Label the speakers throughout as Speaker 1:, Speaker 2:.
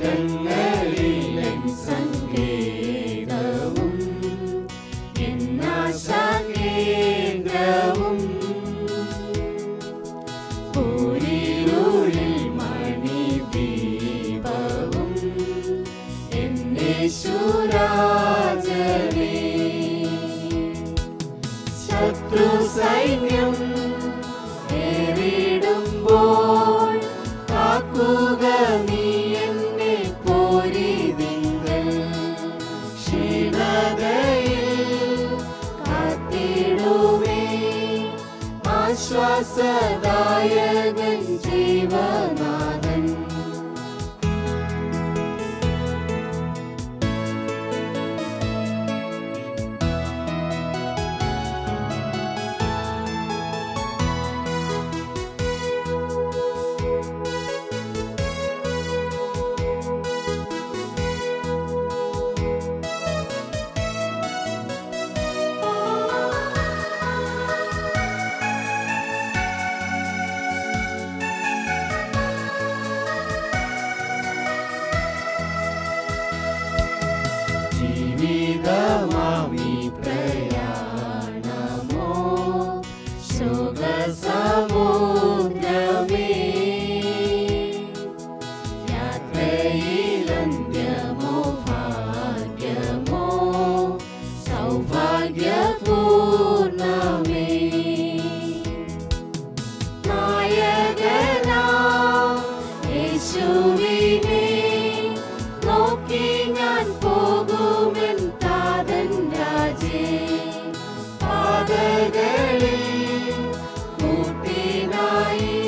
Speaker 1: കഷ്ടങ്ങളിലെൻ സങ്കേതവും എന്നാശാകേന്ദ്രവും പൂരിരുളിൽ മണിദീപവും എന്നേശുരാജനേ ശത്രു സൈന്യം നേരിടുമ്പോൾ കാക്കുക നീ എന്നെ പോരിതിങ്കൽ ക്ഷീണതയിൽ കാത്തിടുമേ ആശ്വാസദായകൻ ജീവനാഥൻ ജീവിതമാമി പ്രയാണമോ ശോകസമുദ്രമേ യാത്രയിലന്ത്യമോ ഭാഗ്യമോ സൗഭാഗ്യപൂർണമേ നായകനാം യേശുവിനെ നോക്കി ഞാൻ പോകുമെൻ താതൻ രാജേ പാതകളിൽ കൂട്ടിനായി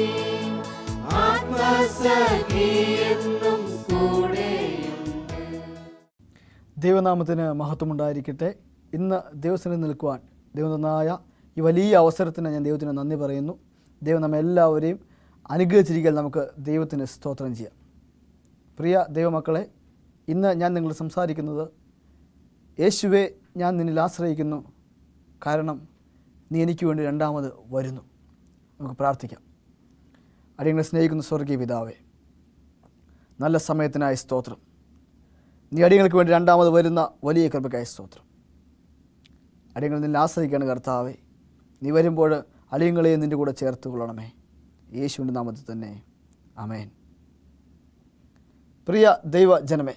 Speaker 1: ആത്മസഖി എന്നും കൂടെയുണ്ട്
Speaker 2: ദൈവനാമത്തിന് മഹത്വമുണ്ടായിരിക്കട്ടെ ഇന്ന് ദൈവസനിൽ നിൽക്കുവാൻ ദൈവം തന്നായ ഈ വലിയ അവസരത്തിന് ഞാൻ ദൈവത്തിന് നന്ദി പറയുന്നു ദൈവം നമ്മെ എല്ലാവരെയും അനുഗ്രഹിച്ചിരിക്കാൻ നമുക്ക് ദൈവത്തിന് സ്തോത്രം ചെയ്യാം പ്രിയ ദൈവമക്കളെ ഇന്ന് ഞാൻ നിങ്ങൾ സംസാരിക്കുന്നത് യേശുവെ ഞാൻ നിന്നിൽ ആശ്രയിക്കുന്നു കാരണം നീ എനിക്ക് വേണ്ടി രണ്ടാമത് വരുന്നു നമുക്ക് പ്രാർത്ഥിക്കാം അടിയങ്ങളെ സ്നേഹിക്കുന്ന സ്വർഗീയ പിതാവേ നല്ല സമയത്തിനായി സ്തോത്രം നീ അടിയങ്ങൾക്ക് വേണ്ടി രണ്ടാമത് വരുന്ന വലിയ കൃപയ്ക്കായ സ്തോത്രം അടിയങ്ങൾ നിന്നെ ആശ്രയിക്കുകയാണ് കർത്താവേ നീ വരുമ്പോൾ അടിയങ്ങളെ നിൻ്റെ കൂടെ ചേർത്ത് കൊള്ളണമേ യേശുവിൻ്റെ നാമത്തിൽ തന്നെ അമേൻ പ്രിയ ദൈവജനമേ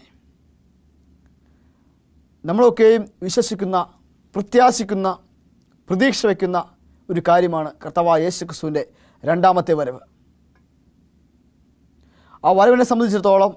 Speaker 2: നമ്മളൊക്കെയും വിശ്വസിക്കുന്ന പ്രത്യാശിക്കുന്ന പ്രതീക്ഷ വയ്ക്കുന്ന ഒരു കാര്യമാണ് കർത്താവായ യേശു ക്രിസ്തുവിൻ്റെ രണ്ടാമത്തെ വരവ് ആ വരവിനെ സംബന്ധിച്ചിടത്തോളം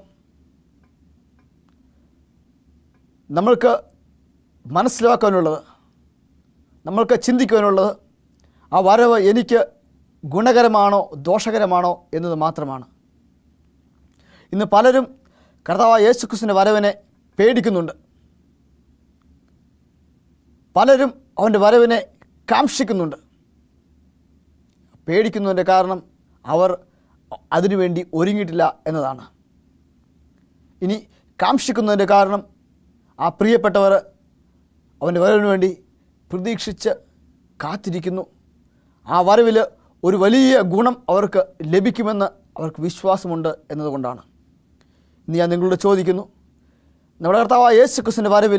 Speaker 2: നമ്മൾക്ക് മനസ്സിലാക്കാനുള്ളത് നമ്മൾക്ക് ചിന്തിക്കുവാനുള്ളത് ആ വരവ് എനിക്ക് ഗുണകരമാണോ ദോഷകരമാണോ എന്നത് മാത്രമാണ് ഇന്ന് പലരും കർത്താവായ യേശുക്രിസ്തുവിൻ്റെ വരവിനെ പേടിക്കുന്നുണ്ട് പലരും അവൻ്റെ വരവിനെ കാക്ഷിക്കുന്നുണ്ട് പേടിക്കുന്നതിൻ്റെ കാരണം അവർ അതിനുവേണ്ടി ഒരുങ്ങിയിട്ടില്ല എന്നതാണ് ഇനി കാക്ഷിക്കുന്നതിൻ്റെ കാരണം ആ പ്രിയപ്പെട്ടവർ അവൻ്റെ വരവിന് വേണ്ടി പ്രതീക്ഷിച്ച് കാത്തിരിക്കുന്നു ആ വരവിൽ ഒരു വലിയ ഗുണം അവർക്ക് ലഭിക്കുമെന്ന് അവർക്ക് വിശ്വാസമുണ്ട് എന്നതുകൊണ്ടാണ് ഇന്ന് ഞാൻ നിങ്ങളോട് ചോദിക്കുന്നു നമ്മുടെ കർത്താവായ യേശു ക്രിസ്തുവിൻ്റെ വരവിൽ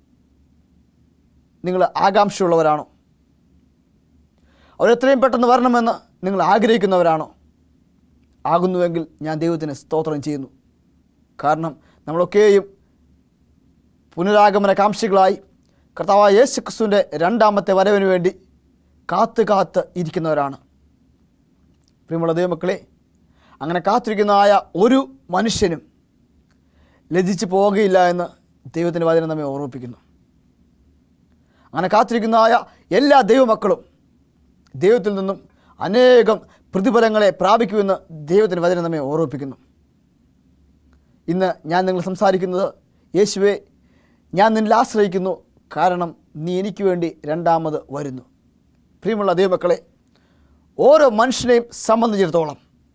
Speaker 2: നിങ്ങൾ ആകാംക്ഷയുള്ളവരാണോ അവരെത്രയും പെട്ടെന്ന് വരണമെന്ന് നിങ്ങൾ ആഗ്രഹിക്കുന്നവരാണോ ആകുന്നുവെങ്കിൽ ഞാൻ ദൈവത്തിന് സ്തോത്രം ചെയ്യുന്നു കാരണം നമ്മളൊക്കെയും പുനരാഗമന കാംക്ഷികളായി കർത്താവായ യേശു ക്രിസ്തുവിൻ്റെ രണ്ടാമത്തെ വരവിന് വേണ്ടി കാത്ത് കാത്ത് ഇരിക്കുന്നവരാണ് പ്രിയമുള്ള ദൈവമക്കളെ അങ്ങനെ കാത്തിരിക്കുന്നതായ ഒരു മനുഷ്യനും ലജിച്ച് പോവുകയില്ല എന്ന് ദൈവത്തിൻ്റെ വചനം നമ്മെ ഓർമ്മിപ്പിക്കുന്നു അങ്ങനെ കാത്തിരിക്കുന്നതായ എല്ലാ ദൈവമക്കളും ദൈവത്തിൽ നിന്നും അനേകം പ്രതിഫലങ്ങളെ പ്രാപിക്കുമെന്ന് ദൈവത്തിൻ്റെ വചനം നമ്മെ ഓർമ്മിപ്പിക്കുന്നു ഇന്ന് ഞാൻ നിങ്ങൾ സംസാരിക്കുന്നത് യേശുവെ ഞാൻ നിന്നിൽ ആശ്രയിക്കുന്നു കാരണം നീ എനിക്ക് വേണ്ടി രണ്ടാമത് വരുന്നു പ്രിയമുള്ള ദൈവമക്കളെ ഓരോ മനുഷ്യനെയും സംബന്ധിച്ചിടത്തോളം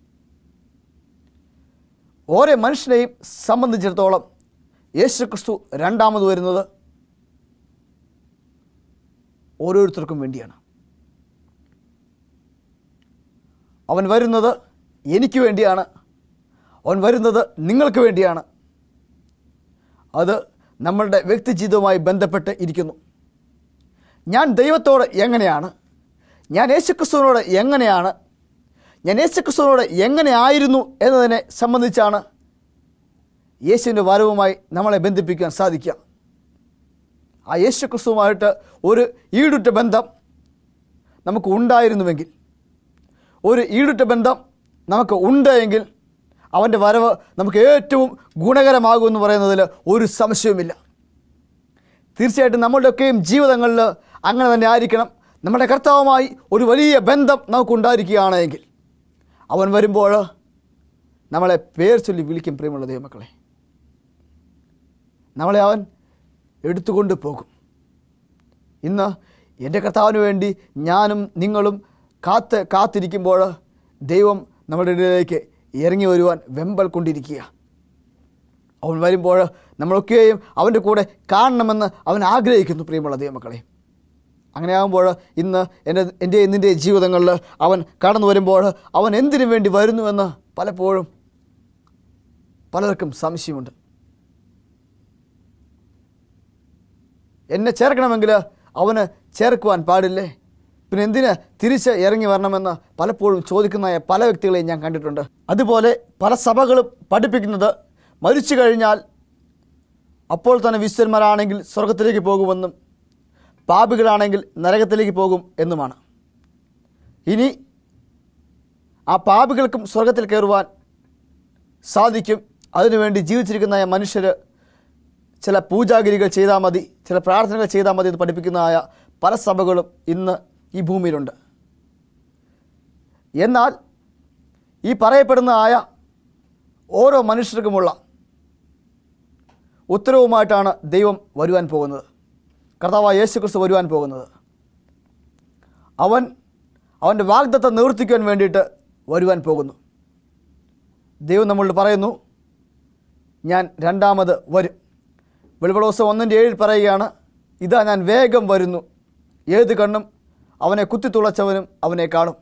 Speaker 2: ഓരോ മനുഷ്യനെയും സംബന്ധിച്ചിടത്തോളം യേശു ക്രിസ്തു രണ്ടാമത് വരുന്നത് ഓരോരുത്തർക്കും വേണ്ടിയാണ് അവൻ വരുന്നത് എനിക്ക് വേണ്ടിയാണ് അവൻ വരുന്നത് നിങ്ങൾക്ക് വേണ്ടിയാണ് അത് നമ്മളുടെ വ്യക്തിജീവിതവുമായി ബന്ധപ്പെട്ട് ഇരിക്കുന്നു ഞാൻ ദൈവത്തോട് എങ്ങനെയാണ് ഞാൻ യേശുക്രിസ്തുവിനോട് എങ്ങനെയാണ് ഞാൻ യേശുക്രിസ്തുവിനോട് എങ്ങനെയായിരുന്നു എന്നതിനെ സംബന്ധിച്ചാണ് യേശുവിൻ്റെ വരവുമായി നമ്മളെ ബന്ധിപ്പിക്കാൻ സാധിക്കുക ആ യേശുക്രിസ്തുവുമായിട്ട് ഒരു ഈടുറ്റ ബന്ധം നമുക്ക് ഉണ്ടായിരുന്നുവെങ്കിൽ ഒരു ഈടുറ്റ ബന്ധം നമുക്ക് ഉണ്ട് എങ്കിൽ അവൻ്റെ വരവ് നമുക്ക് ഏറ്റവും ഗുണകരമാകുമെന്ന് പറയുന്നതിൽ ഒരു സംശയവുമില്ല തീർച്ചയായിട്ടും നമ്മളുടെയൊക്കെയും ജീവിതങ്ങളിൽ അങ്ങനെ തന്നെ ആയിരിക്കണം നമ്മുടെ കർത്താവുമായി ഒരു വലിയ ബന്ധം നമുക്കുണ്ടായിരിക്കുകയാണ് എങ്കിൽ അവൻ വരുമ്പോൾ നമ്മളെ പേർ ചൊല്ലി വിളിക്കും പ്രിയമുള്ള ദൈവമക്കളെ നമ്മളെ അവൻ എടുത്തുകൊണ്ട് പോകും ഇന്ന് എൻ്റെ കർത്താവിന് വേണ്ടി ഞാനും നിങ്ങളും കാത്ത് കാത്തിരിക്കുമ്പോൾ ദൈവം നമ്മുടെ ഇടയിലേക്ക് ഇറങ്ങി വരുവാൻ വെമ്പൽ കൊണ്ടിരിക്കുക അവൻ വരുമ്പോൾ നമ്മളൊക്കെയും അവൻ്റെ കൂടെ കാണണമെന്ന് അവൻ ആഗ്രഹിക്കുന്നു പ്രിയമുള്ള ദൈവമക്കളെ അങ്ങനെയാകുമ്പോൾ ഇന്ന് എൻ്റെ എൻ്റെ നിൻ്റെ ജീവിതങ്ങളിൽ അവൻ കടന്നു വരുമ്പോൾ അവൻ എന്തിനു വേണ്ടി വരുന്നുവെന്ന് പലപ്പോഴും പലർക്കും സംശയമുണ്ട് എന്നെ ചേർക്കണമെങ്കിൽ അവന് ചേർക്കുവാൻ പാടില്ലേ പിന്നെ എന്തിന് തിരിച്ച് ഇറങ്ങി വരണമെന്ന് പലപ്പോഴും ചോദിക്കുന്ന പല വ്യക്തികളെയും ഞാൻ കണ്ടിട്ടുണ്ട് അതുപോലെ പല സഭകളും പഠിപ്പിക്കുന്നത് മരിച്ചു കഴിഞ്ഞാൽ അപ്പോൾ തന്നെ വിശ്വന്മാരാണെങ്കിൽ സ്വർഗത്തിലേക്ക് പോകുമെന്നും പാപികളാണെങ്കിൽ നരകത്തിലേക്ക് പോകും എന്നുമാണ് ഇനി ആ പാപികൾക്കും സ്വർഗത്തിൽ കയറുവാൻ സാധിക്കും അതിനുവേണ്ടി ജീവിച്ചിരിക്കുന്ന മനുഷ്യർ ചില പൂജാഗിരികൾ ചെയ്താൽ മതി ചില പ്രാർത്ഥനകൾ ചെയ്താൽ മതി എന്ന് പഠിപ്പിക്കുന്നതായ പല സഭകളും ഇന്ന് ഈ ഭൂമിയിലുണ്ട് എന്നാൽ ഈ പറയപ്പെടുന്നതായ ഓരോ മനുഷ്യർക്കുമുള്ള ഉത്തരവുമായിട്ടാണ് ദൈവം വരുവാൻ പോകുന്നത് കർത്താവായ യേശു ക്രിസ്തു വരുവാൻ പോകുന്നത് അവൻ അവൻ്റെ വാഗ്ദത്തം നിവർത്തിക്കുവാൻ വേണ്ടിയിട്ട് വരുവാൻ പോകുന്നു ദൈവം നമ്മളോട് പറയുന്നു ഞാൻ രണ്ടാമത് വരും വെളിപ്പടോസം ഒന്നിൻ്റെ ഏഴിൽ പറയുകയാണ് ഇതാ ഞാൻ വേഗം വരുന്നു ഏത് കണ്ണും അവനെ കുത്തിത്തുളച്ചവനും അവനെ കാണും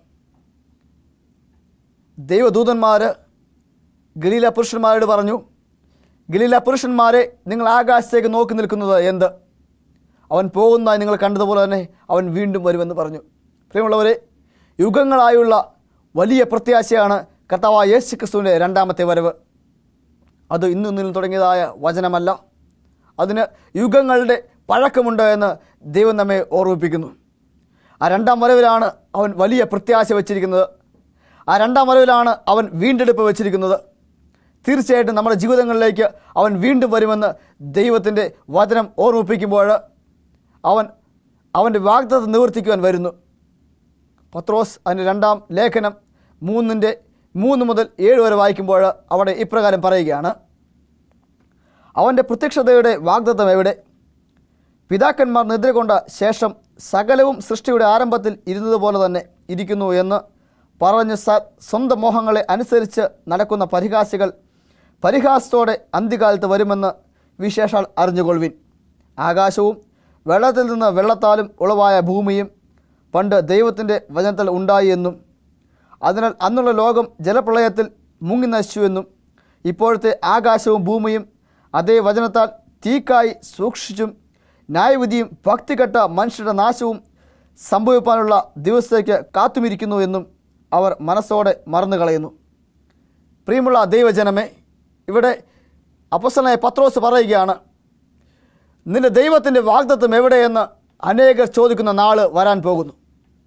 Speaker 2: ദൈവദൂതന്മാർ ഗലീല പുരുഷന്മാരോട് പറഞ്ഞു ഗലീല പുരുഷന്മാരെ നിങ്ങൾ ആകാശത്തേക്ക് നോക്കി നിൽക്കുന്നത് എന്ത് അവൻ പോകുന്നതായി നിങ്ങൾ കണ്ടതുപോലെ തന്നെ അവൻ വീണ്ടും വരുമെന്ന് പറഞ്ഞു പ്രിയമുള്ളവരെ യുഗങ്ങളായുള്ള വലിയ പ്രത്യാശയാണ് കർത്താവായ യേശു ക്രിസ്തുവിൻ്റെ രണ്ടാമത്തെ വരവ് അത് ഇന്നും ഇന്നലും തുടങ്ങിയതായ വചനമല്ല അതിന് യുഗങ്ങളുടെ പഴക്കമുണ്ട് എന്ന് ദൈവം നമ്മെ ഓർമ്മിപ്പിക്കുന്നു ആ രണ്ടാം വരവിലാണ് അവൻ വലിയ പ്രത്യാശ വച്ചിരിക്കുന്നത് ആ രണ്ടാം വരവിലാണ് അവൻ വീണ്ടെടുപ്പ് വച്ചിരിക്കുന്നത് തീർച്ചയായിട്ടും നമ്മുടെ ജീവിതങ്ങളിലേക്ക് അവൻ വീണ്ടും വരുമെന്ന് ദൈവത്തിൻ്റെ വചനം ഓർമ്മിപ്പിക്കുമ്പോൾ അവൻ അവൻ്റെ വാഗ്ദത്തം നിവർത്തിക്കുവാൻ വരുന്നു പത്രോസ് അതിൻ്റെ രണ്ടാം ലേഖനം മൂന്നിൻ്റെ മൂന്ന് മുതൽ ഏഴ് വരെ വായിക്കുമ്പോൾ അവിടെ ഇപ്രകാരം പറയുകയാണ് അവൻ്റെ പ്രത്യക്ഷതയുടെ വാഗ്ദത്തം എവിടെ പിതാക്കന്മാർ നിദ്ര കൊണ്ട ശേഷം സകലവും സൃഷ്ടിയുടെ ആരംഭത്തിൽ ഇരുന്നതുപോലെ തന്നെ ഇരിക്കുന്നു എന്ന് പറഞ്ഞ് സ സ്വന്തം മോഹങ്ങളെ അനുസരിച്ച് നടക്കുന്ന പരിഹാസികൾ പരിഹാസത്തോടെ അന്ത്യകാലത്ത് വരുമെന്ന് വിശേഷാൽ അറിഞ്ഞുകൊള്ളുവിൻ ആകാശവും വെള്ളത്തിൽ നിന്ന് വെള്ളത്താലും ഉളവായ ഭൂമിയും പണ്ട് ദൈവത്തിൻ്റെ വചനത്തിൽ ഉണ്ടായി എന്നും അതിനാൽ അന്നുള്ള ലോകം ജലപ്രളയത്തിൽ മുങ്ങി നശിച്ചുവെന്നും ഇപ്പോഴത്തെ ആകാശവും ഭൂമിയും അതേ വചനത്താൽ തീക്കായി സൂക്ഷിച്ചും ന്യായവിധിയും ഭക്തികെട്ട മനുഷ്യരുടെ നാശവും സംഭവിക്കാനുള്ള ദിവസത്തേക്ക് കാത്തുമിരിക്കുന്നു എന്നും അവർ മനസ്സോടെ മറന്നു കളയുന്നു പ്രിയമുള്ള ദൈവജനമേ ഇവിടെ അപ്പസ്തലനായ പത്രോസ് പറയുകയാണ് നിന്റെ ദൈവത്തിൻ്റെ വാഗ്ദത്വം എവിടെയെന്ന് അനേകർ ചോദിക്കുന്ന നാള് വരാൻ പോകുന്നു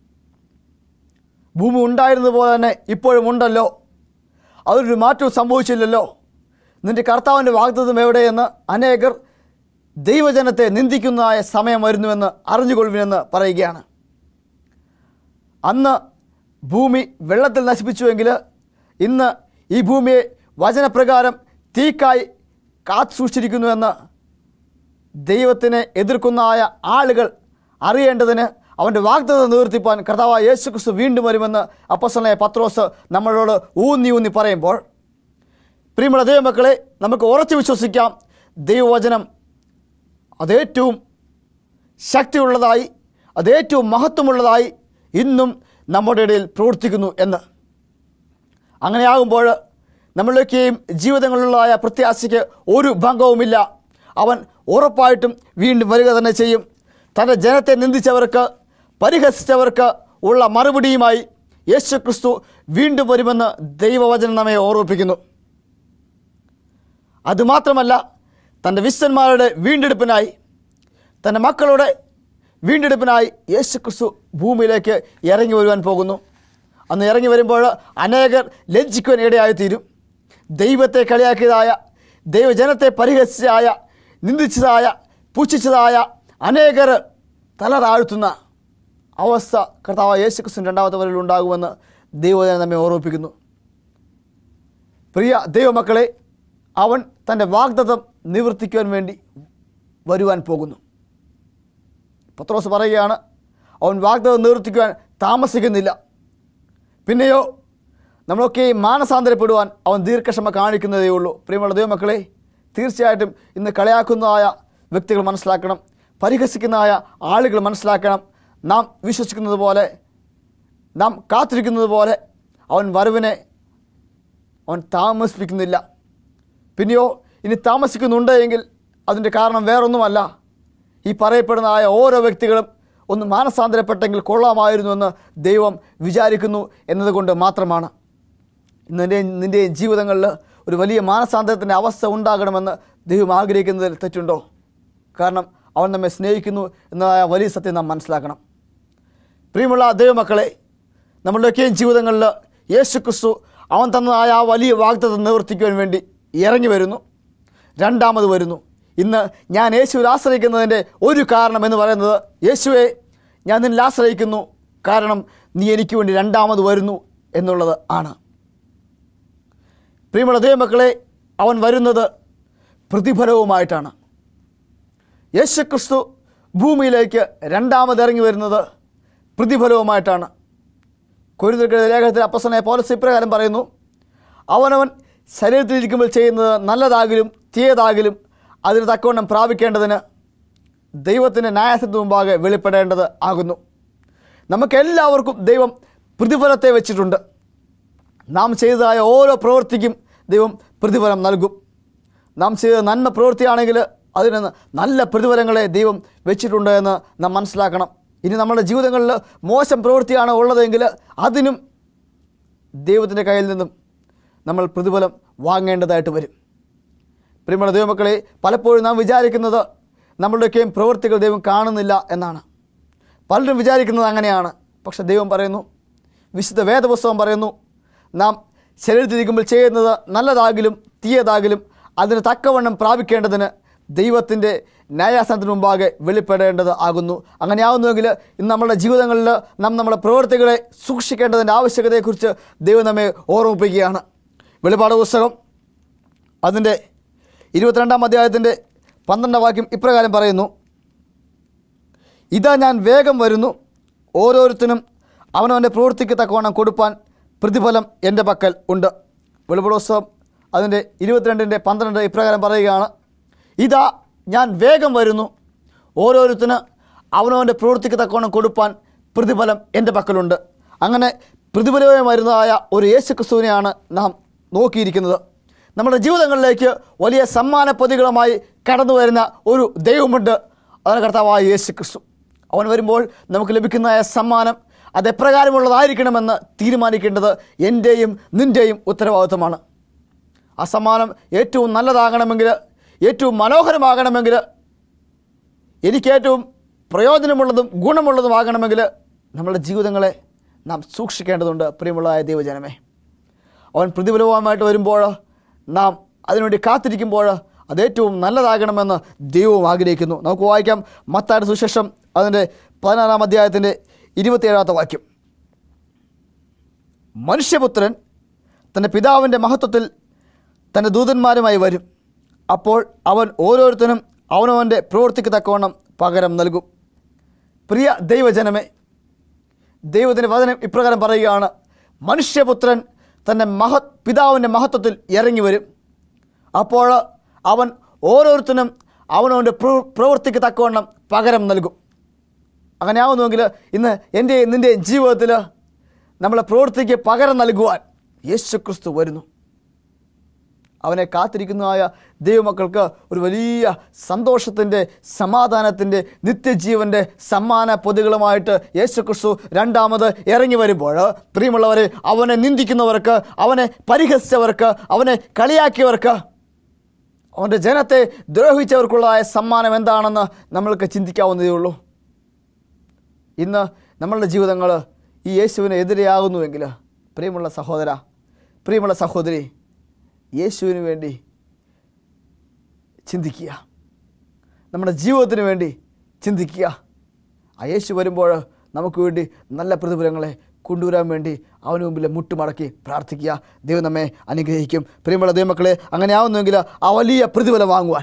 Speaker 2: ഭൂമി ഉണ്ടായിരുന്നത് പോലെ തന്നെ ഇപ്പോഴും ഉണ്ടല്ലോ അതൊരു മാറ്റവും സംഭവിച്ചില്ലല്ലോ നിന്റെ കർത്താവിൻ്റെ വാഗ്ദത്വം എവിടെയെന്ന് അനേകർ ദൈവജനത്തെ നിന്ദിക്കുന്നതായ സമയം വരുന്നുവെന്ന് അറിഞ്ഞുകൊള്ളുവിനെന്ന് പറയുകയാണ് അന്ന് ഭൂമി വെള്ളത്തിൽ നശിപ്പിച്ചുവെങ്കിൽ ഇന്ന് ഈ ഭൂമിയെ വചനപ്രകാരം തീക്കായി കാത്തു സൂക്ഷിച്ചിരിക്കുന്നുവെന്ന് ദൈവത്തിനെ എതിർക്കുന്നതായ ആളുകൾ അറിയേണ്ടതിന് അവൻ്റെ വാഗ്ദത്തം നിവർത്തിപ്പാൻ കർത്താവായ യേശു ക്രിസ്തു വീണ്ടും വരുമെന്ന് അപ്പസ്വലനായ പത്രോസ് നമ്മളോട് ഊന്നി ഊന്നി പറയുമ്പോൾ പ്രിയമുള്ള ദൈവമക്കളെ നമുക്ക് ഉറച്ചു വിശ്വസിക്കാം ദൈവവചനം അതേറ്റവും ശക്തിയുള്ളതായി അതേറ്റവും മഹത്വമുള്ളതായി ഇന്നും നമ്മുടെ ഇടയിൽ പ്രവർത്തിക്കുന്നു എന്ന് അങ്ങനെയാകുമ്പോൾ നമ്മളിലേക്കെയും ജീവിതങ്ങളിലുള്ളതായ പ്രത്യാശയ്ക്ക് ഒരു ഭംഗവുമില്ല അവൻ ഉറപ്പായിട്ടും വീണ്ടും വരിക തന്നെ ചെയ്യും തൻ്റെ ജനത്തെ നിന്ദിച്ചവർക്ക് പരിഹസിച്ചവർക്ക് ഉള്ള മറുപടിയുമായി യേശു ക്രിസ്തു വീണ്ടും വരുമെന്ന് ദൈവവചനം നമ്മെ ഓർമ്മിപ്പിക്കുന്നു അതുമാത്രമല്ല തൻ്റെ വിശ്വന്മാരുടെ വീണ്ടെടുപ്പിനായി തൻ്റെ മക്കളുടെ വീണ്ടെടുപ്പിനായി യേശു ക്രിസ്തു ഭൂമിയിലേക്ക് ഇറങ്ങി വരുവാൻ പോകുന്നു അന്ന് ഇറങ്ങി വരുമ്പോൾ അനേകർ ലജ്ജിക്കുവാൻ ഇടയായിത്തീരും ദൈവത്തെ കളിയാക്കിയതായ ദൈവജനത്തെ പരിഹസിച്ചതായ നിന്ദിച്ചതായ പുച്ഛിച്ചതായ അനേകർ തല താഴ്ത്തുന്ന അവസ്ഥ കർത്താവ് യേശു ക്രിസ്തു രണ്ടാമത്തെ വരയിൽ ഉണ്ടാകുമെന്ന് ദൈവജനം നമ്മെ ഓർമ്മിപ്പിക്കുന്നു പ്രിയ ദൈവമക്കളെ അവൻ തൻ്റെ വാഗ്ദത്തം നിവർത്തിക്കുവാൻ വേണ്ടി വരുവാൻ പോകുന്നു പത്രോസ് പറയുകയാണ് അവൻ വാഗ്ദത്തം നിവർത്തിക്കുവാൻ താമസിക്കുന്നില്ല പിന്നെയോ നമ്മളൊക്കെ മാനസാന്തരപ്പെടുവാൻ അവൻ ദീർഘക്ഷമ കാണിക്കുന്നതേ ഉള്ളൂ പ്രിയമുള്ള ദൈവമക്കളെ തീർച്ചയായിട്ടും ഇന്ന് കളിയാക്കുന്നതായ വ്യക്തികൾ മനസ്സിലാക്കണം പരിഹസിക്കുന്നതായ ആളുകൾ മനസ്സിലാക്കണം നാം വിശ്വസിക്കുന്നത് പോലെ നാം കാത്തിരിക്കുന്നത് പോലെ അവൻ വരവിനെ അവൻ താമസിപ്പിക്കുന്നില്ല പിന്നെയോ ഇനി താമസിക്കുന്നുണ്ട് എങ്കിൽ അതിൻ്റെ കാരണം വേറൊന്നുമല്ല ഈ പറയപ്പെടുന്നതായ ഓരോ വ്യക്തികളും ഒന്ന് മാനസാന്തരപ്പെട്ടെങ്കിൽ കൊള്ളാമായിരുന്നു എന്ന് ദൈവം വിചാരിക്കുന്നു എന്നതുകൊണ്ട് മാത്രമാണ് നിൻ്റെ നിൻ്റെ ജീവിതങ്ങളിൽ ഒരു വലിയ മാനസാന്തരത്തിൻ്റെ അവസ്ഥ ഉണ്ടാകണമെന്ന് ദൈവം ആഗ്രഹിക്കുന്നതിൽ തെറ്റുണ്ടോ കാരണം അവൻ നമ്മെ സ്നേഹിക്കുന്നു എന്നതായ വലിയ സത്യം നാം മനസ്സിലാക്കണം പ്രിയമുള്ള ദൈവമക്കളെ നമ്മളുടെയൊക്കെയും ജീവിതങ്ങളിൽ യേശു ക്രിസ്തു അവൻ തന്നതായ ആ വലിയ വാഗ്ദത്തം നിവർത്തിക്കുവാൻ വേണ്ടി ഇറങ്ങി വരുന്നു രണ്ടാമത് വരുന്നു ഇന്ന് ഞാൻ യേശുവിൽ ആശ്രയിക്കുന്നതിൻ്റെ ഒരു കാരണം എന്ന് പറയുന്നത് യേശുവെ ഞാൻ നിന്നിൽ ആശ്രയിക്കുന്നു കാരണം നീ എനിക്ക് വേണ്ടി രണ്ടാമത് വരുന്നു എന്നുള്ളത് ആണ് പ്രിയമുള്ള ദൈവമക്കളെ അവൻ വരുന്നത് പ്രതിഫലവുമായിട്ടാണ് യേശു ക്രിസ്തു ഭൂമിയിലേക്ക് രണ്ടാമത് ഇറങ്ങി വരുന്നത് പ്രതിഫലവുമായിട്ടാണ് കുരുതൽക്കെഴുതിയ ലേഖനത്തിൽ അപ്പസനെ പോലീസ് ഇപ്രകാരം പറയുന്നു അവനവൻ ശരീരത്തിലിരിക്കുമ്പോൾ ചെയ്യുന്നത് നല്ലതാകിലും തീയതാകിലും അതിന് തക്കവണ്ണം പ്രാപിക്കേണ്ടതിന് ദൈവത്തിൻ്റെ ന്യായത്തിന് മുമ്പാകെ വെളിപ്പെടേണ്ടത് ആകുന്നു നമുക്കെല്ലാവർക്കും ദൈവം പ്രതിഫലത്തെ വെച്ചിട്ടുണ്ട് നാം ചെയ്തതായ ഓരോ പ്രവൃത്തിക്കും ദൈവം പ്രതിഫലം നൽകും നാം ചെയ്ത നന്മ പ്രവൃത്തിയാണെങ്കിൽ അതിന് നല്ല പ്രതിഫലങ്ങളെ ദൈവം വെച്ചിട്ടുണ്ട് എന്ന് നാം മനസ്സിലാക്കണം ഇനി നമ്മുടെ ജീവിതങ്ങളിൽ മോശം പ്രവൃത്തിയാണ് ഉള്ളതെങ്കിൽ അതിനും ദൈവത്തിൻ്റെ കയ്യിൽ നിന്നും നമ്മൾ പ്രതിഫലം വാങ്ങേണ്ടതായിട്ട് വരും പ്രിയമുള്ള ദൈവമക്കളെ പലപ്പോഴും നാം വിചാരിക്കുന്നത് നമ്മളുടെയൊക്കെയും പ്രവൃത്തികൾ ദൈവം കാണുന്നില്ല എന്നാണ് പലരും വിചാരിക്കുന്നത് അങ്ങനെയാണ് പക്ഷെ ദൈവം പറയുന്നു വിശുദ്ധ വേദപുസ്തകം പറയുന്നു നാം ശരീരത്തിരിക്കുമ്പോൾ ചെയ്യുന്നത് നല്ലതാകിലും തീയതാകിലും അതിന് തക്കവണ്ണം പ്രാപിക്കേണ്ടതിന് ദൈവത്തിൻ്റെ ന്യായാസനത്തിന് മുമ്പാകെ വെളിപ്പെടേണ്ടത് ആകുന്നു അങ്ങനെയാവുന്നുവെങ്കിൽ ഇന്ന് നമ്മുടെ ജീവിതങ്ങളിൽ നാം നമ്മുടെ പ്രവൃത്തികളെ സൂക്ഷിക്കേണ്ടതിൻ്റെ ആവശ്യകതയെക്കുറിച്ച് ദൈവം നമ്മെ ഓർമ്മിപ്പിക്കുകയാണ് വെളിപാട് പുസ്തകം അതിൻ്റെ ഇരുപത്തിരണ്ടാം അധ്യായത്തിൻ്റെ പന്ത്രണ്ടാം വാക്യം ഇപ്രകാരം പറയുന്നു ഇതാ ഞാൻ വേഗം വരുന്നു ഓരോരുത്തരും അവനവൻ്റെ പ്രവൃത്തിക്ക് തക്കവണ്ണം കൊടുപ്പാൻ പ്രതിഫലം എൻ്റെ പക്കൽ ഉണ്ട് വെളിപ്പെടുത്സവം അതിൻ്റെ ഇരുപത്തിരണ്ടിൻ്റെ പന്ത്രണ്ട് ഇപ്രകാരം പറയുകയാണ് ഇതാ ഞാൻ വേഗം വരുന്നു ഓരോരുത്തന് അവനവൻ്റെ പ്രവൃത്തിക്ക് തക്കവണ്ണം കൊടുപ്പാൻ പ്രതിഫലം എൻ്റെ പക്കലുണ്ട് അങ്ങനെ പ്രതിഫലമായി വരുന്നതായ ഒരു യേശു ക്രിസ്തുവിനെയാണ് നാം നോക്കിയിരിക്കുന്നത് നമ്മുടെ ജീവിതങ്ങളിലേക്ക് വലിയ സമ്മാന പൊതികളുമായി കടന്നു വരുന്ന ഒരു ദൈവമുണ്ട് അതാണ് കർത്താവായ യേശു ക്രിസ്തു അവൻ വരുമ്പോൾ നമുക്ക് ലഭിക്കുന്ന സമ്മാനം അതെപ്രകാരമുള്ളതായിരിക്കണമെന്ന് തീരുമാനിക്കേണ്ടത് എൻ്റെയും നിൻ്റെയും ഉത്തരവാദിത്വമാണ് ആ സമ്മാനം ഏറ്റവും നല്ലതാകണമെങ്കിൽ ഏറ്റവും മനോഹരമാകണമെങ്കിൽ എനിക്ക് ഏറ്റവും പ്രയോജനമുള്ളതും ഗുണമുള്ളതുമാകണമെങ്കിൽ നമ്മുടെ ജീവിതങ്ങളെ നാം സൂക്ഷിക്കേണ്ടതുണ്ട് പ്രിയമുള്ളതായ ദൈവജനമേ അവൻ പ്രതിഫലവുമായിട്ട് വരുമ്പോൾ നാം അതിനുവേണ്ടി കാത്തിരിക്കുമ്പോൾ അത് ഏറ്റവും നല്ലതാകണമെന്ന് ദൈവവും ആഗ്രഹിക്കുന്നു നമുക്ക് വായിക്കാം മത്തായുടെ സുശേഷം അതിൻ്റെ പതിനാറാം അധ്യായത്തിൻ്റെ ഇരുപത്തിയേഴാമത്തെ വാക്യം മനുഷ്യപുത്രൻ തൻ്റെ പിതാവിൻ്റെ മഹത്വത്തിൽ തൻ്റെ ദൂതന്മാരുമായി വരും അപ്പോൾ അവൻ ഓരോരുത്തരും അവനവൻ്റെ പ്രവൃത്തിക്ക് തക്കവണ്ണം പകരം നൽകും പ്രിയ ദൈവജനമേ ദൈവത്തിൻ്റെ വചനം ഇപ്രകാരം പറയുകയാണ് മനുഷ്യപുത്രൻ തൻ്റെ മഹ പിതാവിൻ്റെ മഹത്വത്തിൽ ഇറങ്ങി വരും അപ്പോൾ അവൻ ഓരോരുത്തരും അവനവൻ്റെ പ്ര- പ്രവൃത്തിക്ക് തക്കവണ്ണം പകരം നൽകും അങ്ങനെ ആവുന്നുവെങ്കിൽ ഇന്ന് എൻ്റെ നിൻ്റെ ജീവിതത്തിൽ നമ്മളെ പ്രവൃത്തിക്ക് പകരം നൽകുവാൻ യേശു ക്രിസ്തു വരുന്നു അവനെ കാത്തിരിക്കുന്നതായ ദൈവമക്കൾക്ക് ഒരു വലിയ സന്തോഷത്തിൻ്റെ സമാധാനത്തിൻ്റെ നിത്യജീവൻ്റെ സമ്മാന പൊതുകളുമായിട്ട് യേശുക്രിസ്തു രണ്ടാമത് ഇറങ്ങി വരുമ്പോൾ പ്രിയമുള്ളവരെ അവനെ നിന്ദിക്കുന്നവർക്ക് അവനെ പരിഹസിച്ചവർക്ക് അവനെ കളിയാക്കിയവർക്ക് അവൻ്റെ ജനത്തെ ദ്രോഹിച്ചവർക്കുള്ളതായ സമ്മാനം എന്താണെന്ന് നമ്മൾക്ക് ചിന്തിക്കാവുന്നതേ ഉള്ളൂ ഇന്ന് നമ്മളുടെ ജീവിതങ്ങൾ ഈ യേശുവിന് എതിരെയാകുന്നുവെങ്കിൽ പ്രിയമുള്ള സഹോദര പ്രിയമുള്ള സഹോദരി യേശുവിന് വേണ്ടി ചിന്തിക്കുക നമ്മുടെ ജീവിതത്തിന് വേണ്ടി ചിന്തിക്കുക ആ യേശു വരുമ്പോൾ നമുക്ക് വേണ്ടി നല്ല പ്രതിഫലങ്ങളെ കൊണ്ടുവരാൻ വേണ്ടി അവന് മുമ്പിൽ മുട്ടുമടക്കി പ്രാർത്ഥിക്കുക ദൈവം നമ്മെ അനുഗ്രഹിക്കും പ്രിയമുള്ള ദൈവമക്കളെ അങ്ങനെ ആവുന്നുവെങ്കിൽ ആ വലിയ പ്രതിഫലം വാങ്ങുവാൻ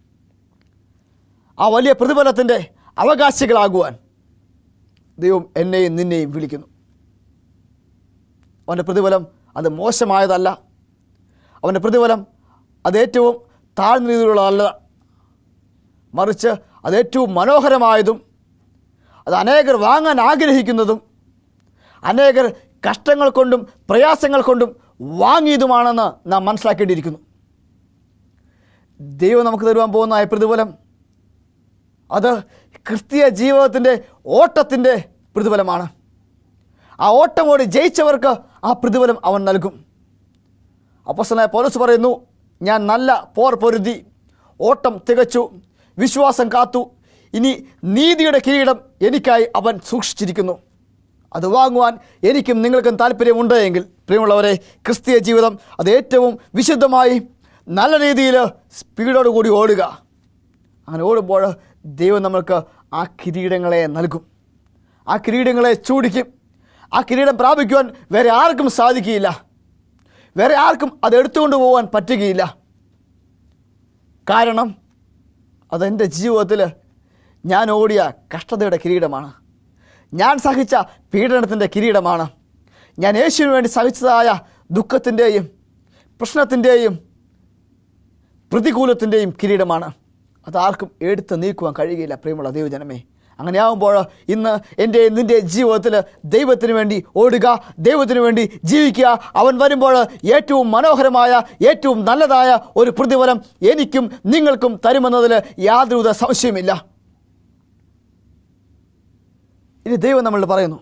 Speaker 2: ആ വലിയ പ്രതിഫലത്തിൻ്റെ അവകാശികളാകുവാൻ ദൈവം എന്നെയും നിന്നെയും വിളിക്കുന്നു അവൻ്റെ പ്രതിഫലം അത് മോശമായതല്ല അവൻ്റെ പ്രതിഫലം അത് ഏറ്റവും താഴ്ന്ന രീതിയിലുള്ളതല്ല മറിച്ച് അത് ഏറ്റവും മനോഹരമായതും അത് അനേകർ വാങ്ങാൻ ആഗ്രഹിക്കുന്നതും അനേകർ കഷ്ടങ്ങൾ കൊണ്ടും പ്രയാസങ്ങൾ കൊണ്ടും വാങ്ങിയതുമാണെന്ന് നാം മനസ്സിലാക്കേണ്ടിയിരിക്കുന്നു ദൈവം നമുക്ക് തരുവാൻ പോകുന്ന ആ പ്രതിഫലം അത് ക്രിസ്തീയ ജീവിതത്തിൻ്റെ ഓട്ടത്തിൻ്റെ പ്രതിഫലമാണ് ആ ഓട്ടം ഓടി ജയിച്ചവർക്ക് ആ പ്രതിഫലം അവൻ നൽകും അപ്പസ്തലനായ പൗലോസ് പറയുന്നു ഞാൻ നല്ല പോർ പൊരുതി ഓട്ടം തികച്ചു വിശ്വാസം കാത്തു ഇനി നീതിയുടെ കിരീടം എനിക്കായി അവൻ സൂക്ഷിച്ചിരിക്കുന്നു അത് വാങ്ങുവാൻ എനിക്കും നിങ്ങൾക്കും താല്പര്യമുണ്ട് എങ്കിൽ പ്രിയമുള്ളവരെ ക്രിസ്തീയ ജീവിതം അത് ഏറ്റവും വിശുദ്ധമായി നല്ല രീതിയിൽ സ്പീഡോടുകൂടി ഓടുക അങ്ങനെ ഓടുമ്പോൾ ദൈവം നമ്മൾക്ക് ആ കിരീടങ്ങളെ നൽകും ആ കിരീടങ്ങളെ ചൂടിക്കും ആ കിരീടം പ്രാപിക്കുവാൻ വേറെ ആർക്കും സാധിക്കുകയില്ല വേറെ ആർക്കും അത് എടുത്തുകൊണ്ട് പോകാൻ പറ്റുകയില്ല കാരണം അതെൻ്റെ ജീവിതത്തിൽ ഞാൻ ഓടിയ കഷ്ടതയുടെ കിരീടമാണ് ഞാൻ സഹിച്ച പീഡനത്തിൻ്റെ കിരീടമാണ് ഞാൻ യേശുവിന് വേണ്ടി സഹിച്ചതായ ദുഃഖത്തിൻ്റെയും പ്രശ്നത്തിൻ്റെയും പ്രതികൂലത്തിൻ്റെയും കിരീടമാണ് അതാർക്കും എടുത്ത് നീക്കുവാൻ കഴിയുകയില്ല പ്രിയമുള്ള ദൈവജനമേ അങ്ങനെയാകുമ്പോൾ ഇന്ന് എൻ്റെ നിൻ്റെ ജീവിതത്തിൽ ദൈവത്തിന് വേണ്ടി ഓടുക ദൈവത്തിന് വേണ്ടി ജീവിക്കുക അവൻ വരുമ്പോൾ ഏറ്റവും മനോഹരമായ ഏറ്റവും നല്ലതായ ഒരു പ്രതിഫലം എനിക്കും നിങ്ങൾക്കും തരുമെന്നതിൽ യാതൊരുവിധ സംശയമില്ല ഇനി ദൈവം നമ്മൾ പറയുന്നു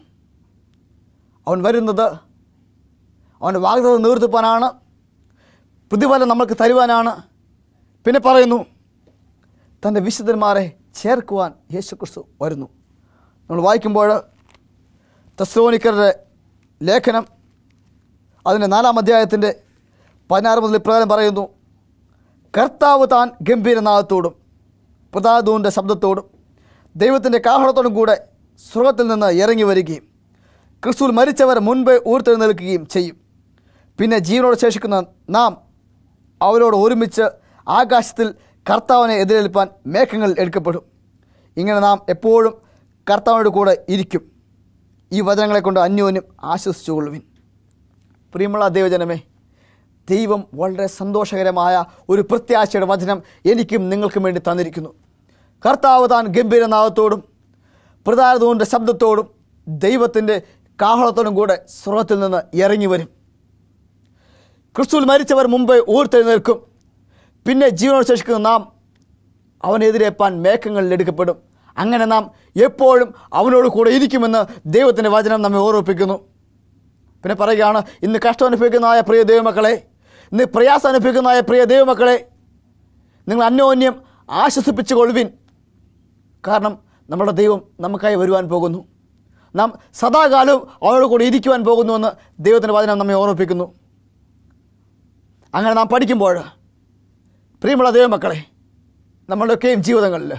Speaker 2: അവൻ വരുന്നത് അവൻ്റെ വാഗ്ദത്തം നിവർത്തിപ്പാനാണ് പ്രതിഫലം നമ്മൾക്ക് തരുവാനാണ് പിന്നെ പറയുന്നു തൻ്റെ വിശുദ്ധന്മാരെ ചേർക്കുവാൻ യേശുക്രിസ്തു വരുന്നു നമ്മൾ വായിക്കുമ്പോൾ തെസ്ലോനിക്കരുടെ ലേഖനം അതിൻ്റെ നാലാം അധ്യായത്തിൻ്റെ പതിനാറ് മുതൽ ഇപ്രകാരം പറയുന്നു കർത്താവ് താൻ ഗംഭീരനാഥത്തോടും പ്രതാദൂൻ്റെ ശബ്ദത്തോടും ദൈവത്തിൻ്റെ കാഹളത്തോടും കൂടെ സ്വർഗത്തിൽ നിന്ന് ഇറങ്ങി വരികയും ക്രിസ്തുവിൽ മരിച്ചവർ മുൻപേ ഊർത്തെഴുന്നേൽക്കുകയും ചെയ്യും പിന്നെ ജീവനോട് ശേഷിക്കുന്ന നാം അവരോട് ഒരുമിച്ച് ആകാശത്തിൽ കർത്താവിനെ എതിരേൽപ്പാൻ മേഘങ്ങൾ എടുക്കപ്പെടും ഇങ്ങനെ നാം എപ്പോഴും കർത്താവിനോട് കൂടെ ഇരിക്കും ഈ വചനങ്ങളെ കൊണ്ട് അന്യോന്യം ആശ്വസിച്ചുകൊള്ളുവിൻ പ്രിയമുള്ള ദൈവജനമേ ദൈവം വളരെ സന്തോഷകരമായ ഒരു പ്രത്യാശയുടെ വചനം എനിക്കും നിങ്ങൾക്കും വേണ്ടി തന്നിരിക്കുന്നു കർത്താവ് താൻ ഗംഭീരനാഥത്തോടും പ്രധാനതൂൻ്റെ ശബ്ദത്തോടും ദൈവത്തിൻ്റെ കാഹളത്തോടും കൂടെ സ്വർഗത്തിൽ നിന്ന് ഇറങ്ങി വരും ക്രിസ്തുവിൽ മരിച്ചവർ മുമ്പ് ഊർത്തെഴുന്നേൽക്കും പിന്നെ ജീവനോട് ശേഷിക്കുന്ന നാം അവനെതിരേപ്പാൻ മേഘങ്ങളിൽ എടുക്കപ്പെടും അങ്ങനെ നാം എപ്പോഴും അവനോട് കൂടെ ഇരിക്കുമെന്ന് ദൈവത്തിൻ്റെ വചനം നമ്മെ ഓർമ്മിപ്പിക്കുന്നു പിന്നെ പറയുകയാണ് ഇന്ന് കഷ്ടം അനുഭവിക്കുന്നതായ പ്രിയ ദൈവമക്കളെ ഇന്ന് പ്രയാസം അനുഭവിക്കുന്നതായ പ്രിയ ദൈവമക്കളെ നിങ്ങൾ അന്യോന്യം ആശ്വസിപ്പിച്ചു കൊള്ളുവിൻ കാരണം നമ്മുടെ ദൈവം നമുക്കായി വരുവാൻ പോകുന്നു നാം സദാകാലവും അവനോട് കൂടെ ഇരിക്കുവാൻ പോകുന്നുവെന്ന് ദൈവത്തിൻ്റെ വചനം നമ്മെ ഓർമ്മിപ്പിക്കുന്നു അങ്ങനെ നാം പഠിക്കുമ്പോൾ പ്രിയമുള്ള ദൈവമക്കളെ നമ്മളുടെയൊക്കെയും ജീവിതങ്ങളിൽ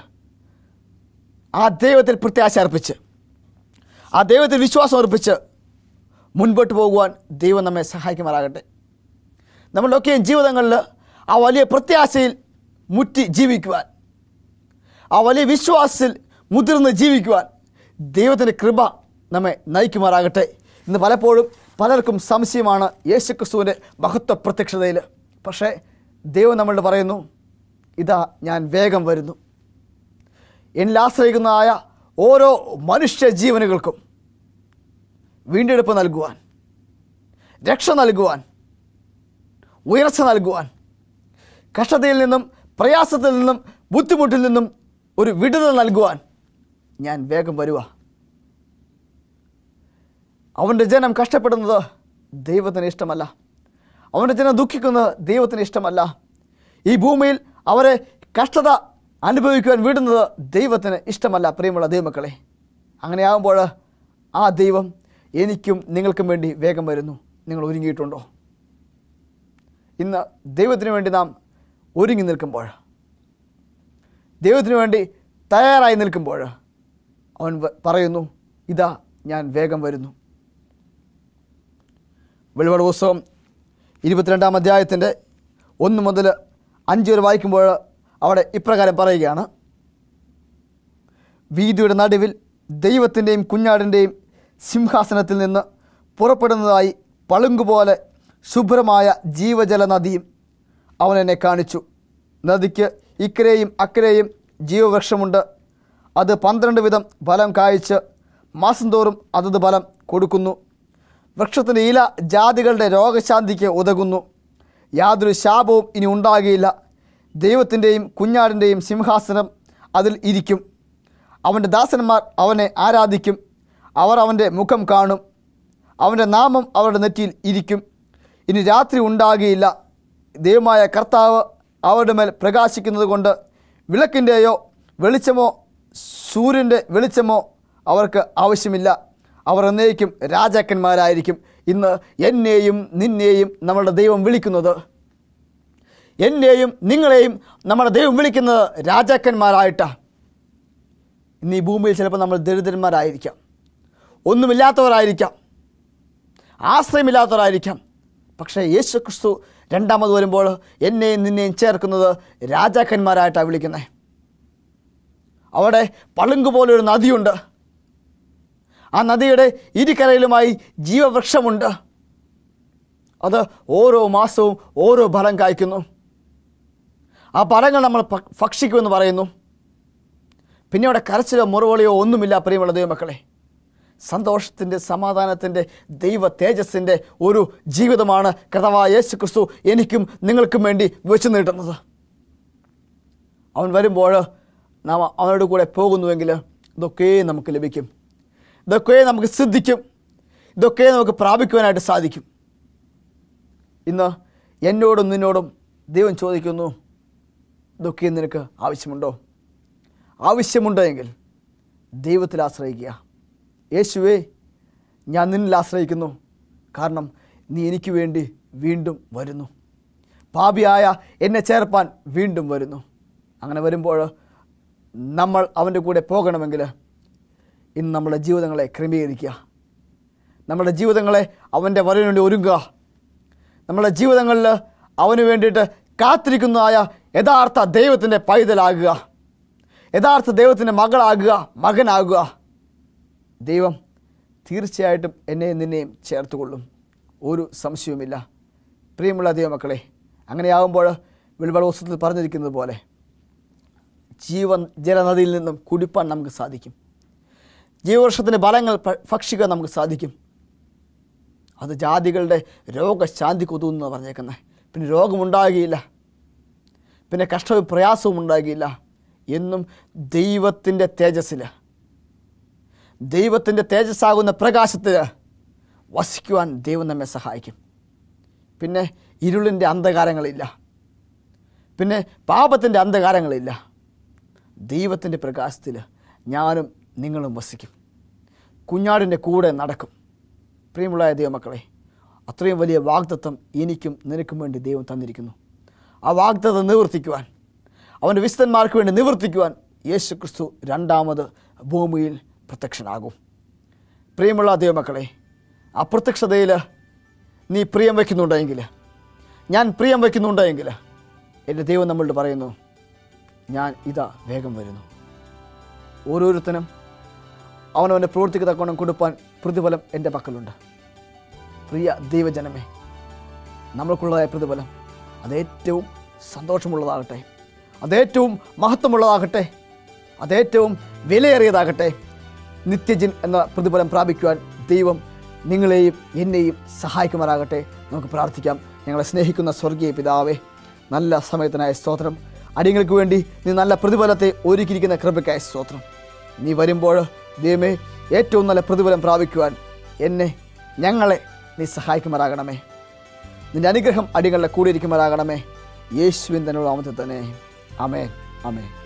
Speaker 2: ആ ദൈവത്തിൽ പ്രത്യാശ അർപ്പിച്ച് ആ ദൈവത്തിൽ വിശ്വാസം അർപ്പിച്ച് മുൻപോട്ട് പോകുവാൻ ദൈവം നമ്മെ സഹായിക്കുമാറാകട്ടെ നമ്മളുടെയൊക്കെയും ജീവിതങ്ങളിൽ ആ വലിയ പ്രത്യാശയിൽ മുറ്റി ജീവിക്കുവാൻ ആ വലിയ വിശ്വാസത്തിൽ മുതിർന്ന് ജീവിക്കുവാൻ ദൈവത്തിൻ്റെ കൃപ നമ്മെ നയിക്കുമാറാകട്ടെ ഇന്ന് പലപ്പോഴും പലർക്കും സംശയമാണ് യേശുക്രിസ്തുവിൻ്റെ മഹത്വ പ്രത്യക്ഷതയിൽ പക്ഷേ ദൈവം നമ്മളോട് പറയുന്നു ഇതാ ഞാൻ വേഗം വരുന്നു എന്നിൽ ആശ്രയിക്കുന്നതായ ഓരോ മനുഷ്യ ജീവനുകൾക്കും വീണ്ടെടുപ്പ് നൽകുവാൻ രക്ഷ നൽകുവാൻ ഉയർച്ച നൽകുവാൻ കഷ്ടതയിൽ നിന്നും പ്രയാസത്തിൽ നിന്നും ബുദ്ധിമുട്ടിൽ നിന്നും ഒരു വിടുതൽ നൽകുവാൻ ഞാൻ വേഗം വരുക അവൻ്റെ ജനം കഷ്ടപ്പെടുന്നത് ദൈവത്തിന് ഇഷ്ടമല്ല അവൻ്റെ ജനം ദുഃഖിക്കുന്നത് ദൈവത്തിന് ഇഷ്ടമല്ല ഈ ഭൂമിയിൽ അവരെ കഷ്ടത അനുഭവിക്കുവാൻ വിടുന്നത് ദൈവത്തിന് ഇഷ്ടമല്ല പ്രിയമുള്ള ദൈവമക്കളെ അങ്ങനെയാകുമ്പോൾ ആ ദൈവം എനിക്കും നിങ്ങൾക്കും വേണ്ടി വേഗം വരുന്നു നിങ്ങൾ ഒരുങ്ങിയിട്ടുണ്ടോ ഇന്ന് ദൈവത്തിന് വേണ്ടി നാം ഒരുങ്ങി നിൽക്കുമ്പോൾ ദൈവത്തിന് വേണ്ടി തയ്യാറായി നിൽക്കുമ്പോൾ അവൻ വ- പറയുന്നു ഇതാ ഞാൻ വേഗം വരുന്നു വെളിപാട് പുസ്തകം ഇരുപത്തിരണ്ടാം അധ്യായത്തിൻ്റെ ഒന്ന് മുതൽ അഞ്ച് വരെ വായിക്കുമ്പോൾ അവിടെ ഇപ്രകാരം പറയുകയാണ് വീതിയുടെ നടുവിൽ ദൈവത്തിൻ്റെയും കുഞ്ഞാടിൻ്റെയും സിംഹാസനത്തിൽ നിന്ന് പുറപ്പെടുന്നതായി പളുങ്കുപോലെ ശുഭ്രമായ ജീവജല നദിയും അവൻ എന്നെ കാണിച്ചു നദിക്ക് ഇക്കരെയും അക്കരെയും ജീവവൃക്ഷമുണ്ട് അത് പന്ത്രണ്ട് വിധം ഫലം കായ്ച്ച് മാസം തോറും അതത് ഫലം കൊടുക്കുന്നു വൃക്ഷത്തിൻ്റെ ഇല ജാതികളുടെ രോഗശാന്തിക്ക് ഉതകുന്നു യാതൊരു ശാപവും ഇനി ഉണ്ടാകുകയില്ല ദൈവത്തിൻ്റെയും കുഞ്ഞാടിൻ്റെയും സിംഹാസനം അതിൽ ഇരിക്കും അവൻ്റെ ദാസന്മാർ അവനെ ആരാധിക്കും അവർ അവൻ്റെ മുഖം കാണും അവൻ്റെ നാമം അവരുടെ നെറ്റിയിൽ ഇരിക്കും ഇനി രാത്രി ഉണ്ടാകുകയില്ല ദൈവമായ കർത്താവ് അവരുടെ മേൽ പ്രകാശിക്കുന്നത് കൊണ്ട് വിളക്കിൻ്റെയോ വെളിച്ചമോ സൂര്യൻ്റെ വെളിച്ചമോ അവർക്ക് ആവശ്യമില്ല അവർ എന്നേക്കും രാജാക്കന്മാരായിരിക്കും ഇന്ന് എന്നെയും നിന്നെയും നമ്മളുടെ ദൈവം വിളിക്കുന്നത് എന്നെയും നിങ്ങളെയും നമ്മുടെ ദൈവം വിളിക്കുന്നത് രാജാക്കന്മാരായിട്ടാണ് ഇന്ന് ഈ ഭൂമിയിൽ ചിലപ്പോൾ നമ്മൾ ദരിദ്രന്മാരായിരിക്കാം ഒന്നുമില്ലാത്തവരായിരിക്കാം ആശ്രയമില്ലാത്തവരായിരിക്കാം പക്ഷേ യേശു ക്രിസ്തു രണ്ടാമത് വരുമ്പോൾ എന്നെയും നിന്നെയും ചേർക്കുന്നത് രാജാക്കന്മാരായിട്ടാണ് വിളിക്കുന്നത് അവിടെ പളുങ്ക് പോലെ ഒരു നദിയുണ്ട് ആ നദിയുടെ ഇരുകരയിലുമായി ജീവവൃക്ഷമുണ്ട് അത് ഓരോ മാസവും ഓരോ ഫലം കായ്ക്കുന്നു ആ ഫലങ്ങൾ നമ്മൾ ഭ- ഭക്ഷിക്കുമെന്ന് പറയുന്നു പിന്നെ അവിടെ കരച്ചിലോ മുറവിളിയോ ഒന്നുമില്ല പ്രിയമുള്ള ദൈവമക്കളെ സന്തോഷത്തിൻ്റെ സമാധാനത്തിൻ്റെ ദൈവ തേജസ്സിൻ്റെ ഒരു ജീവിതമാണ് കർത്താവായ യേശു ക്രിസ്തു എനിക്കും നിങ്ങൾക്കും വേണ്ടി വെച്ചു നീട്ടുന്നത് അവൻ വരുമ്പോൾ നാം അവനോട് കൂടെ പോകുന്നുവെങ്കിൽ ഇതൊക്കെ നമുക്ക് ലഭിക്കും ഇതൊക്കെ നമുക്ക് സിദ്ധിക്കും ഇതൊക്കെ നമുക്ക് പ്രാപിക്കുവാനായിട്ട് സാധിക്കും ഇന്ന് എന്നോടും നിന്നോടും ദൈവം ചോദിക്കുന്നു ഇതൊക്കെ നിനക്ക് ആവശ്യമുണ്ടോ ആവശ്യമുണ്ടോ എങ്കിൽ ദൈവത്തിൽ ആശ്രയിക്കുക യേശുവേ ഞാൻ നിന്നിൽ ആശ്രയിക്കുന്നു കാരണം നീ എനിക്ക് വേണ്ടി വീണ്ടും വരുന്നു പാപിയായ എന്നെ ചേർപ്പാൻ വീണ്ടും വരുന്നു അങ്ങനെ വരുമ്പോൾ നമ്മൾ അവൻ്റെ കൂടെ പോകണമെങ്കിൽ ഇന്ന് നമ്മുടെ ജീവിതങ്ങളെ ക്രമീകരിക്കുക നമ്മുടെ ജീവിതങ്ങളെ അവൻ്റെ വരവിന് വേണ്ടി ഒരുങ്ങുക നമ്മുടെ ജീവിതങ്ങളിൽ അവന് വേണ്ടിയിട്ട് കാത്തിരിക്കുന്നതായ യഥാർത്ഥ ദൈവത്തിൻ്റെ പൈതലാകുക യഥാർത്ഥ ദൈവത്തിൻ്റെ മകളാകുക മകനാകുക ദൈവം തീർച്ചയായിട്ടും എന്നെയും നിന്നെയും ചേർത്തുകൊള്ളും ഒരു സംശയവുമില്ല പ്രിയമുള്ള ദൈവമക്കളെ അങ്ങനെയാകുമ്പോൾ വെളിപാട് പുസ്തകത്തിൽ പറഞ്ഞിരിക്കുന്നത് പോലെ ജീവൻ ജലനദിയിൽ നിന്നും കുടിപ്പാൻ നമുക്ക് സാധിക്കും ജീവവൃക്ഷത്തിൻ്റെ ഫലങ്ങൾ ഭ- ഭക്ഷിക്കാൻ നമുക്ക് സാധിക്കും അത് ജാതികളുടെ രോഗശാന്തിക്ക് ഉതകുന്നു പറഞ്ഞേക്കുന്നത് പിന്നെ രോഗമുണ്ടാകുകയില്ല പിന്നെ കഷ്ടവും പ്രയാസവും ഉണ്ടാകുകയില്ല എന്നും ദൈവത്തിൻ്റെ തേജസ്സിൽ ദൈവത്തിൻ്റെ തേജസ്സാകുന്ന പ്രകാശത്തിൽ വസിക്കുവാൻ ദൈവം നമ്മെ സഹായിക്കും പിന്നെ ഇരുളിൻ്റെ അന്ധകാരങ്ങളില്ല പിന്നെ പാപത്തിൻ്റെ അന്ധകാരങ്ങളില്ല ദൈവത്തിൻ്റെ പ്രകാശത്തിൽ ഞാനും നിങ്ങളും വസിക്കും കുഞ്ഞാടിൻ്റെ കൂടെ നടക്കും പ്രിയമുള്ള ദൈവമക്കളെ അത്രയും വലിയ വാഗ്ദത്വം എനിക്കും നിനക്കും വേണ്ടി ദൈവം തന്നിരിക്കുന്നു ആ വാഗ്ദത്വം നിവർത്തിക്കുവാൻ അവൻ്റെ വിശുദ്ധന്മാർക്ക് വേണ്ടി നിവർത്തിക്കുവാൻ യേശു ക്രിസ്തു രണ്ടാമത് ഭൂമിയിൽ പ്രത്യക്ഷനാകും പ്രിയമുള്ള ദൈവമക്കളെ ആ പ്രത്യക്ഷതയിൽ നീ പ്രിയം വയ്ക്കുന്നുണ്ടെങ്കിൽ ഞാൻ പ്രിയം വയ്ക്കുന്നുണ്ടെങ്കിൽ എൻ്റെ ദൈവം നമ്മളോട് പറയുന്നു ഞാൻ ഇതാ വേഗം വരുന്നു ഓരോരുത്തനും അവനവൻ്റെ പ്രവൃത്തിക്ക് തക്കോണം കൊടുപ്പാൻ പ്രതിഫലം എൻ്റെ പക്കലുണ്ട് പ്രിയ ദൈവജനമേ നമ്മൾക്കുള്ളതായ പ്രതിഫലം അതേറ്റവും സന്തോഷമുള്ളതാകട്ടെ അതേറ്റവും മഹത്വമുള്ളതാകട്ടെ അതേറ്റവും വിലയേറിയതാകട്ടെ നിത്യജൻ എന്ന പ്രതിഫലം പ്രാപിക്കുവാൻ ദൈവം നിങ്ങളെയും എന്നെയും സഹായിക്കുമാറാകട്ടെ നമുക്ക് പ്രാർത്ഥിക്കാം ഞങ്ങളെ സ്നേഹിക്കുന്ന സ്വർഗീയ പിതാവേ നല്ല സമയത്തിനായ സ്തോത്രം അടിയങ്ങൾക്ക് വേണ്ടി നീ നല്ല പ്രതിഫലത്തെ ഒരുക്കിയിരിക്കുന്ന കൃപയ്ക്കായ സ്തോത്രം നീ വരുമ്പോൾ ദൈവമേ ഏറ്റവും നല്ല പ്രതിഫലം പ്രാപിക്കുവാൻ എന്നെ ഞങ്ങളെ നീ സഹായിക്കുമാറാകണമേ നിന്റെ അനുഗ്രഹം അടികളുടെ കൂടെ ഇരിക്കുമാറാകണമേ യേശുവിൻ തന്നെ നാമത്തിൽ തന്നെ അമേൻ അമേൻ